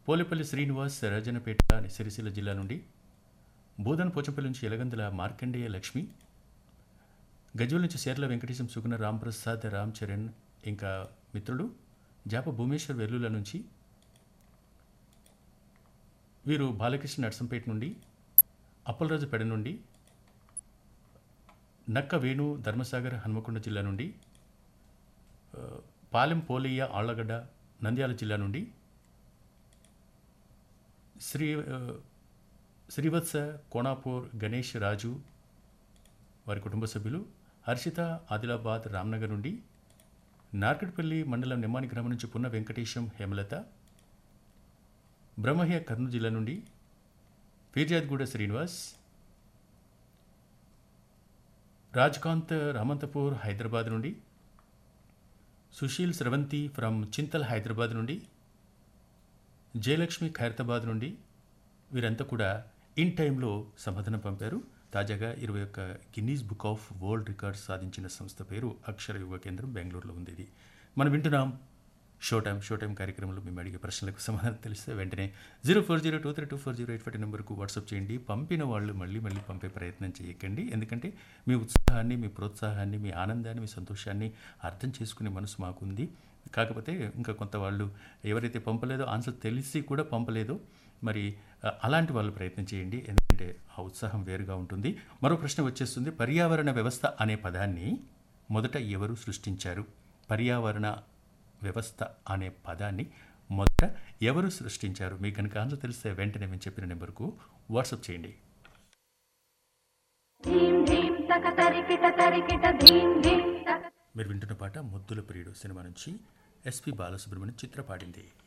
పోలేపల్లి శ్రీనివాస్ రాజన్నపేట సిరిసిల్ల జిల్లా నుండి బోధన పోచంపల్లి నుంచి ఎలగందుల మార్కండేయ లక్ష్మి గజ్వల్ నుంచి శేర్ల వెంకటేశం సుగుణ రాంప్రసాద్ రామ్ చరణ్ ఇంకా మిత్రుడు జాప భూమేశ్వర్ వెల్లుల నుంచి వీరు బాలకృష్ణ నర్సంపేట నుండి అప్పలరాజు పెడ నుండి నక్క వేణు ధర్మసాగర్ హనుమకొండ జిల్లా నుండి ఆ, పాలెం పోలయ్య ఆళ్లగడ్డ నంద్యాల జిల్లా నుండి శ్రీ ఆ, శ్రీవత్స కోణాపూర్ గణేష్ రాజు వారి కుటుంబ సభ్యులు హర్షిత ఆదిలాబాద్ రామ్నగర్ నుండి నార్కట్పల్లి మండలం నిమ్మాని గ్రామం నుంచి పున్న వెంకటేశం హేమలత బ్రహ్మహ్య కర్నూలు జిల్లా నుండి పీర్జాద్గూడ శ్రీనివాస్ రాజ్కాంత్ రామంతపూర్ హైదరాబాద్ నుండి సుశీల్ స్రవంతి ఫ్రమ్ చింతల్ హైదరాబాద్ నుండి జయలక్ష్మి ఖైరతాబాద్ నుండి వీరంతా కూడా ఇన్ టైంలో సమాధానం పంపారు తాజాగా ఇరవై ఒక్క Guinness book of world records సాధించిన సంస్థ పేరు అక్షర యువ కేంద్రం బెంగళూరులో ఉంది ఇది మనం వింటున్నాం షో టైం షో టైం కార్యక్రమంలో మేము అడిగే ప్రశ్నలకు సమాధానం తెలిస్తే వెంటనే zero four zero two three two four zero eight five నెంబర్కు వాట్సాప్ చేయండి పంపిన వాళ్ళు మళ్ళీ మళ్ళీ పంపే ప్రయత్నం చేయకండి ఎందుకంటే మీ ఉత్సాహాన్ని మీ ప్రోత్సాహాన్ని మీ ఆనందాన్ని మీ సంతోషాన్ని అర్థం చేసుకునే మనసు మాకుంది కాకపోతే ఇంకా కొంత వాళ్ళు ఎవరైతే పంపలేదో ఆన్సర్ తెలిసి కూడా పంపలేదో మరి ఆ, అలాంటి వాళ్ళు ప్రయత్నం చేయండి ఎందుకంటే ఆ ఉత్సాహం వేరుగా ఉంటుంది మరో ప్రశ్న వచ్చేస్తుంది పర్యావరణ వ్యవస్థ అనే పదాన్ని మొదట ఎవరు సృష్టించారు పర్యావరణ వ్యవస్థ అనే పదాన్ని మొదట ఎవరు సృష్టించారు మీకు కనుక ఆన్సర్ తెలిస్తే వెంటనే మేము చెప్పిన నెంబర్కు వాట్సాప్ చేయండి ధీం ధీం తక తరికిట తరికిట ధీం ధీం తక మీరు వింటున్న పాట ముద్దుల ప్రియుడు సినిమా నుంచి ఎస్పి బాలసుబ్రహ్మణ్యం చిత్ర పాడింది